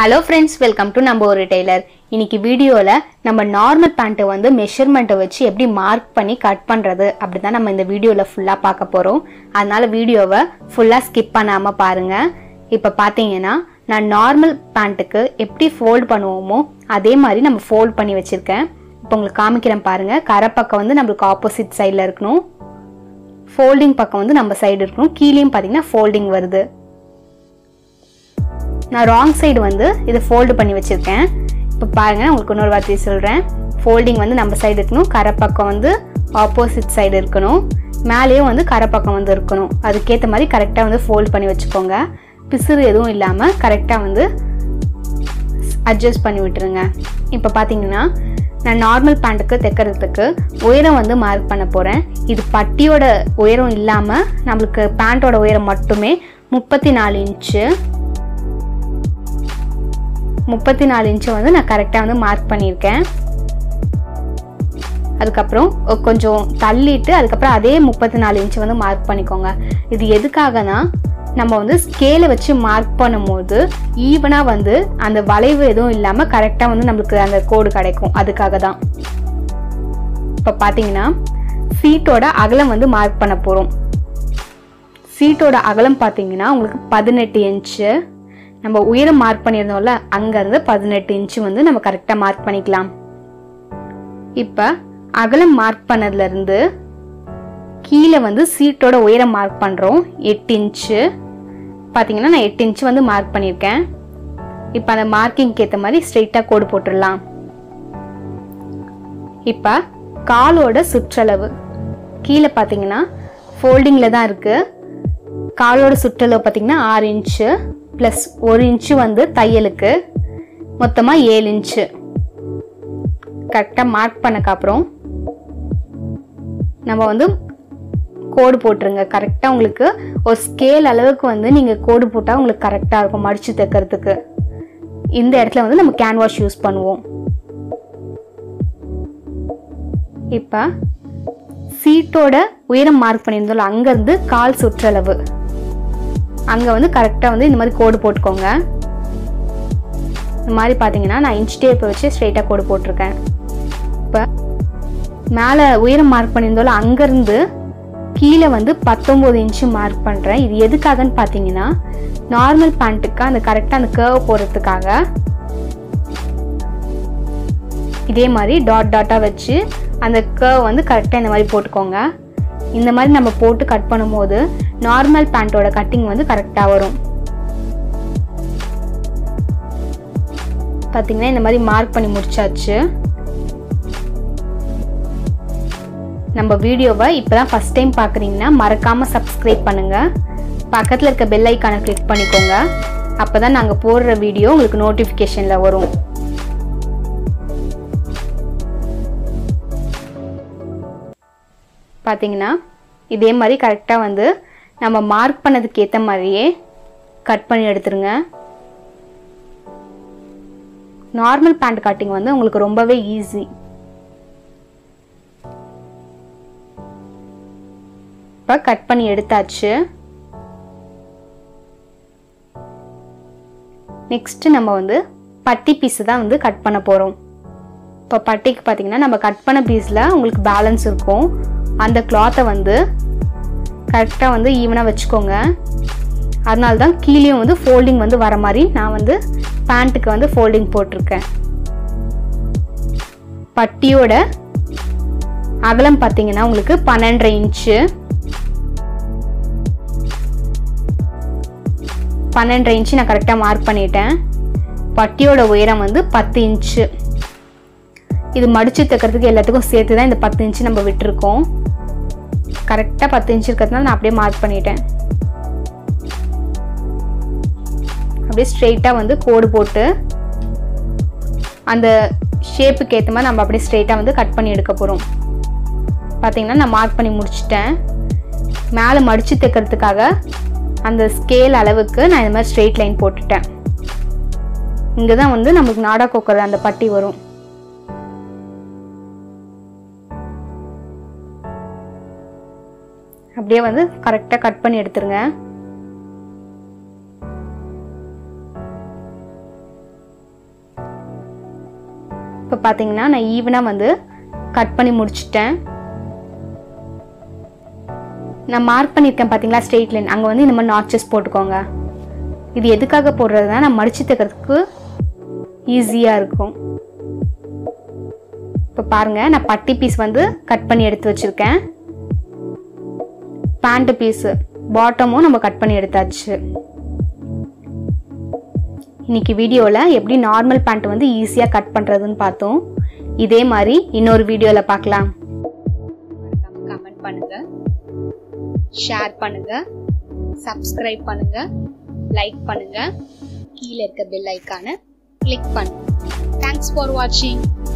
hello friends welcome to நம்ம ஒரு Taylor இன்னைக்கு வீடியோவில் நம்ம நார்மல் பேண்ட்டை வந்து மெஷர்மெண்ட்டை வச்சு எப்படி மார்க் பண்ணி கட் பண்ணுறது அப்படி தான் நம்ம இந்த வீடியோவில் ஃபுல்லாக பார்க்க போகிறோம் அதனால வீடியோவை ஃபுல்லாக ஸ்கிப் பண்ணாமல் பாருங்கள் இப்போ பார்த்தீங்கன்னா நான் நார்மல் பேண்ட்டுக்கு எப்படி ஃபோல்ட் பண்ணுவோமோ அதே மாதிரி நம்ம ஃபோல்ட் பண்ணி வச்சுருக்கேன் இப்போ உங்களுக்கு காமிக்கிறேன் பாருங்கள் கரை பக்கம் வந்து நம்மளுக்கு ஆப்போசிட் சைடில் இருக்கணும் ஃபோல்டிங் பக்கம் வந்து நம்ம சைடு இருக்கணும் கீழேயும் பார்த்தீங்கன்னா ஃபோல்டிங் வருது நான் ராங் சைடு வந்து இதை ஃபோல்டு பண்ணி வச்சுருக்கேன் இப்போ பாருங்கள் உங்களுக்கு இன்னொரு வார்த்தையை சொல்கிறேன் ஃபோல்டிங் வந்து நம்ம சைடு இருக்கணும் கரை பக்கம் வந்து ஆப்போசிட் சைடு இருக்கணும் மேலேயும் வந்து கரை பக்கம் வந்து இருக்கணும் அதுக்கேற்ற மாதிரி கரெக்டாக வந்து ஃபோல்ட் பண்ணி வச்சுக்கோங்க பிசுறு எதுவும் இல்லாமல் கரெக்டாக வந்து அட்ஜஸ்ட் பண்ணி விட்டுருங்க இப்போ பார்த்தீங்கன்னா நான் நார்மல் பேண்ட்டுக்கு தைக்கிறதுக்கு உயரம் வந்து மார்க் பண்ண போகிறேன் இது பட்டியோட உயரம் இல்லாமல் நம்மளுக்கு பேண்ட்டோட உயரம் மட்டுமே முப்பத்தி நாலு இன்ச்சு முப்பத்தி நாலு இன்ச்சை வந்து நான் கரெக்டாக வந்து மார்க் பண்ணியிருக்கேன் அதுக்கப்புறம் கொஞ்சம் தள்ளிட்டு அதுக்கப்புறம் அதே முப்பத்தி நாலு இன்ச்சு வந்து மார்க் பண்ணிக்கோங்க இது எதுக்காகனா நம்ம வந்து ஸ்கேலை வச்சு மார்க் பண்ணும்போது ஈவனாக வந்து அந்த வளைவு எதுவும் இல்லாமல் கரெக்டாக வந்து நம்மளுக்கு அந்த கோடு கிடைக்கும் அதுக்காக தான் இப்போ பார்த்தீங்கன்னா சீட்டோட அகலம் வந்து மார்க் பண்ண போகிறோம் சீட்டோட அகலம் பார்த்தீங்கன்னா உங்களுக்கு பதினெட்டு இன்ச்சு நம்ம உயரம் மார்க் பண்ணியிருந்தோம்ல அங்கேருந்து பதினெட்டு இன்ச்சு வந்து நம்ம கரெக்டாக மார்க் பண்ணிக்கலாம் இப்போ அகலம் மார்க் பண்ணதுலேருந்து கீழே வந்து சீட்டோட உயரம் மார்க் பண்ணுறோம் எட்டு இன்ச்சு பார்த்தீங்கன்னா நான் எட்டு இன்ச்சு வந்து மார்க் பண்ணியிருக்கேன் இப்போ அந்த மார்க்கிங்க்கு ஏற்ற மாதிரி ஸ்ட்ரெயிட்டாக கோடு போட்டுடலாம் இப்போ காலோட சுற்றளவு கீழே பார்த்தீங்கன்னா ஃபோல்டிங்கில் தான் இருக்குது காலோட சுற்றளவு பார்த்தீங்கன்னா ஆறு இன்ச்சு ப்ளஸ் ஒரு இன்ச்சு வந்து தையலுக்கு மொத்தமாக ஏழு இன்ச்சு கரெக்டாக மார்க் பண்ணக்கப்புறம் நம்ம வந்து கோடு போட்டுருங்க கரெக்டாக உங்களுக்கு ஒரு ஸ்கேல் அளவுக்கு வந்து நீங்கள் கோடு போட்டால் உங்களுக்கு கரெக்டாக இருக்கும் மடித்து தைக்கிறதுக்கு இந்த இடத்துல வந்து நம்ம கேன்வாஷ் யூஸ் பண்ணுவோம் இப்போ சீட்டோட உயரம் மார்க் பண்ணியிருந்தோம்ல அங்கேருந்து கால் சுற்றளவு அங்கே வந்து கரெக்டாக வந்து இந்த மாதிரி கோடு போட்டுக்கோங்க இந்த மாதிரி பார்த்தீங்கன்னா நான் இன்ச் டேப்பை வச்சு ஸ்ட்ரெயிட்டாக கோடு போட்டிருக்கேன் இப்போ மேலே உயரம் மார்க் பண்ணியிருந்தோம்ல அங்கேருந்து கீழே வந்து பத்தொம்போது இன்ச்சு மார்க் பண்ணுறேன் இது எதுக்காகன்னு பார்த்தீங்கன்னா நார்மல் பேண்ட்டுக்கு அந்த கரெக்டாக அந்த கேர்வ் போடுறதுக்காக இதே மாதிரி டாட் டாட்டாக வச்சு அந்த கேர்வ் வந்து கரெக்டாக இந்த மாதிரி போட்டுக்கோங்க இந்த மாதிரி நம்ம போட்டு கட் பண்ணும்போது நார்மல் பேண்ட்டோட கட்டிங் வந்து கரெக்டாக வரும் பார்த்தீங்கன்னா இந்த மாதிரி மார்க் பண்ணி முடிச்சாச்சு நம்ம வீடியோவை இப்போ தான் ஃபஸ்ட் டைம் பார்க்குறீங்கன்னா மறக்காமல் சப்ஸ்கிரைப் பண்ணுங்கள் பக்கத்தில் இருக்க பெல் ஐக்கானை கிளிக் பண்ணிக்கோங்க அப்போ தான் நாங்கள் போடுற வீடியோ உங்களுக்கு நோட்டிஃபிகேஷனில் வரும் பார்த்தீங்கன்னா இதே மாதிரி கரெக்டாக வந்து நம்ம மார்க் பண்ணதுக்கு ஏற்ற மாதிரியே கட் பண்ணி எடுத்துருங்க நார்மல் பேண்ட் கட்டிங் வந்து உங்களுக்கு ரொம்பவே ஈஸி இப்போ கட் பண்ணி எடுத்தாச்சு நெக்ஸ்ட்டு நம்ம வந்து பட்டி பீஸு தான் வந்து கட் பண்ண போகிறோம் இப்போ பட்டிக்கு பார்த்தீங்கன்னா நம்ம கட் பண்ண பீஸில் உங்களுக்கு பேலன்ஸ் இருக்கும் அந்த கிளாத்தை வந்து கரெக்டாக வந்து ஈவனாக வச்சுக்கோங்க அதனால தான் கீழேயும் வந்து ஃபோல்டிங் வந்து வர மாதிரி நான் வந்து பேண்ட்டுக்கு வந்து ஃபோல்டிங் போட்டிருக்கேன் பட்டியோட அகலம் பார்த்தீங்கன்னா உங்களுக்கு பன்னெண்டரை இன்ச்சு பன்னெண்டரை இன்ச்சு நான் கரெக்டாக மார்க் பண்ணிட்டேன் பட்டியோட உயரம் வந்து பத்து இன்ச்சு இது மடித்து தைக்கிறதுக்கு எல்லாத்துக்கும் சேர்த்து தான் இந்த பத்து இன்ச்சு நம்ம விட்டுருக்கோம் கரெக்டாக பத்து இன்ச்சு இருக்கிறதுனால நான் அப்படியே மார்க் பண்ணிட்டேன் அப்படியே ஸ்ட்ரெயிட்டாக வந்து கோடு போட்டு அந்த ஷேப்புக்கு ஏற்ற மாதிரி நம்ம அப்படியே ஸ்ட்ரெயிட்டாக வந்து கட் பண்ணி எடுக்க போகிறோம் பார்த்தீங்கன்னா நான் மார்க் பண்ணி முடிச்சிட்டேன் மேலே மடித்து தைக்கிறதுக்காக அந்த ஸ்கேல் அளவுக்கு நான் இந்த மாதிரி ஸ்ட்ரெயிட் லைன் போட்டுட்டேன் இங்கே தான் வந்து நமக்கு நாடா கோக்கர் அந்த பட்டி வரும் அப்படியே வந்து கரெக்டாக கட் பண்ணி எடுத்துருங்க பார்த்தீங்கன்னா நான் ஈவனாக வந்து கட் பண்ணி முடிச்சிட்டேன் நான் மார்க் பண்ணியிருக்கேன் பார்த்தீங்களா ஸ்ட்ரெயிட் லைன் அங்கே வந்து இந்த மாதிரி நாட்சஸ் போட்டுக்கோங்க இது எதுக்காக போடுறதுனா நான் மடிச்சு தைக்கிறதுக்கு ஈஸியாக இருக்கும் இப்போ பாருங்கள் நான் பட்டி பீஸ் வந்து கட் பண்ணி எடுத்து வச்சுருக்கேன் பேண்ட்டு பீஸு பாட்டமும் நம்ம கட் பண்ணி எடுத்தாச்சு இன்னைக்கு வீடியோவில் எப்படி நார்மல் பேண்ட் வந்து ஈஸியாக கட் பண்ணுறதுன்னு பார்த்தோம் இதே மாதிரி இன்னொரு வீடியோவில் பார்க்கலாம் கமெண்ட் பண்ணுங்க ஷேர் பண்ணுங்க சப்ஸ்கிரைப் பண்ணுங்க லைக் பண்ணுங்க கீழே இருக்க பெல் ஐக்கானை கிளிக் பண்ணுங்க தேங்க்ஸ் ஃபார் வாட்சிங்